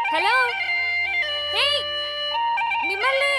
Hello hey మిమ్మల్ని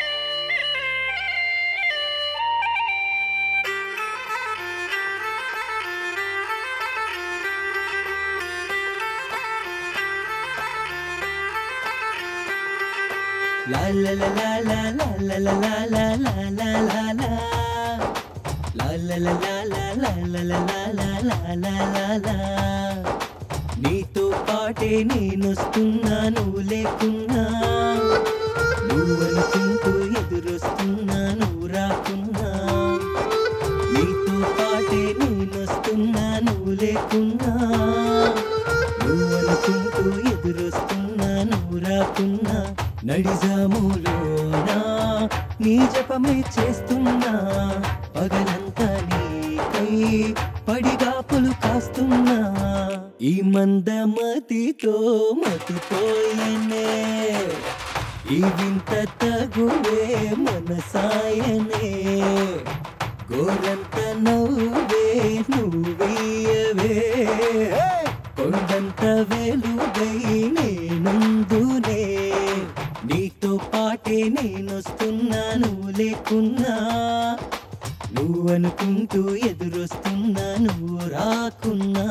La la la la la la la la la la la la la la La la la la la la la la la la la la la నీతో పాటే నేనొస్తున్నా నువ్వు లేకున్నా నువ్వు అనుకుంటూ ఎదురొస్తున్నా నువ్వు రాకున్నా నీతో పాటే నేనొస్తున్నా నువ్వు లేకున్నా నువ్వు అనుకుంటూ ఎదురొస్తున్నా నువ్వు రాకున్నా నడిజాములోనా నీ జపమే చేస్తున్నా పగలంతా నీకై పడిగాపులు కాస్తున్నా ఈ మందమతితో మతిపోయనే ఈ వింత తగువే మనసాయనే గోరంత నవ్వే నువ్వీయవే కొండంత వెలుగై నేనుందునే నీతో పాటే నేనొస్తున్నా నువ్వు లేకున్నా నువ్వు అనుకుంటూ ఎదురొస్తున్నా నువ్వు రాకున్నా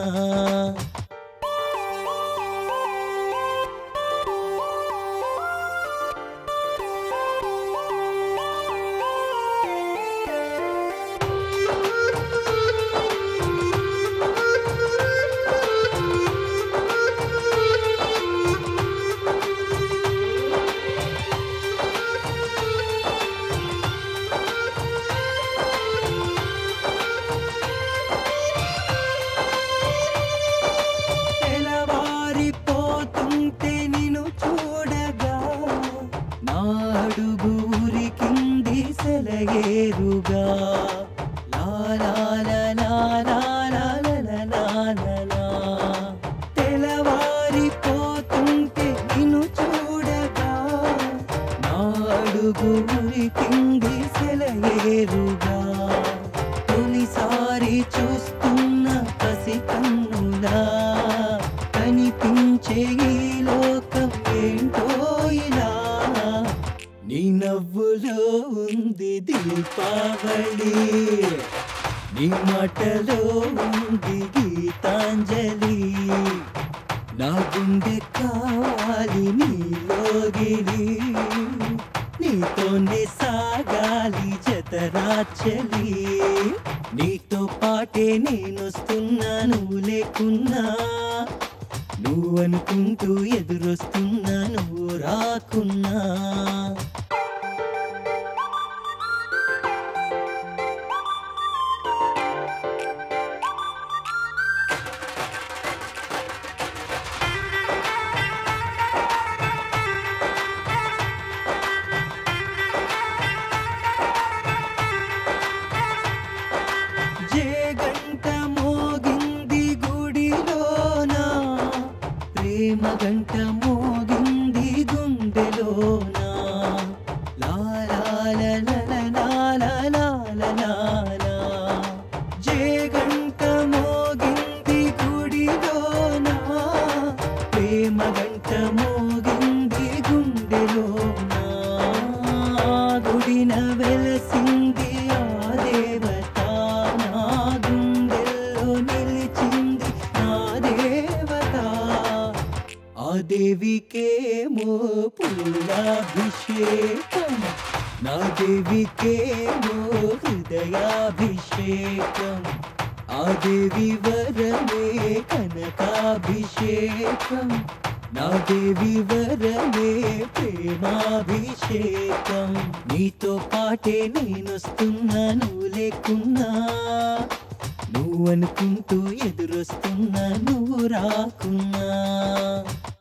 తెలవారిపోతుంటే నిన్ను చూడగా నా అడుగు ఊరికింది సెలయేరుగా లా లా లా లా లా లా లా లా లా లా లా. తెలవారిపోతుంటే నిన్ను చూడగా నా అడుగు ఊరికింది సెలయేరుగా తొలిసారి చూస్తున్న పసి కన్నులా కనిపించే ఈ లోకం ఏంటో ఇలా నీ నవ్వులో ఉంది దీపావళి నీ మాటలో ఉంది గీతాంజలి నా గుండె కావాలి నీలోగిలి నీతోనే సాగాలి జతరాచలి నీతో పాటే నేనొస్తున్నా నువ్వు లేకున్నా నువ్వు అనుకుంటూ ఎదురొస్తున్నా నువ్వు రాకున్నా జే గంట మోగింది గుడిలోన ప్రేమ గంట మోగింది గుండెలోన లా లా లా లా లా లా లా లా లా లా. జే గంట మోగింది గుడిలోన ప్రేమ గంట మోగింది గుండెలోన గుడిన వెలసింది ఆ దేవత నా గుండెల్లో నిలిచింది నా దేవత ఆ దేవికేమో పూలాభిషేకం నా దేవికేమో హృదయాభిషేకం ఆ దేవి వరమే కనకాభిషేకం నా దేవి వరమే ప్రేమాభిషేకం నీతో పాటే నేనొస్తున్నా నువ్వు లేకున్నా నువ్వు అనుకుంటూ ఎదురొస్తున్నా నువ్వు రాకున్నా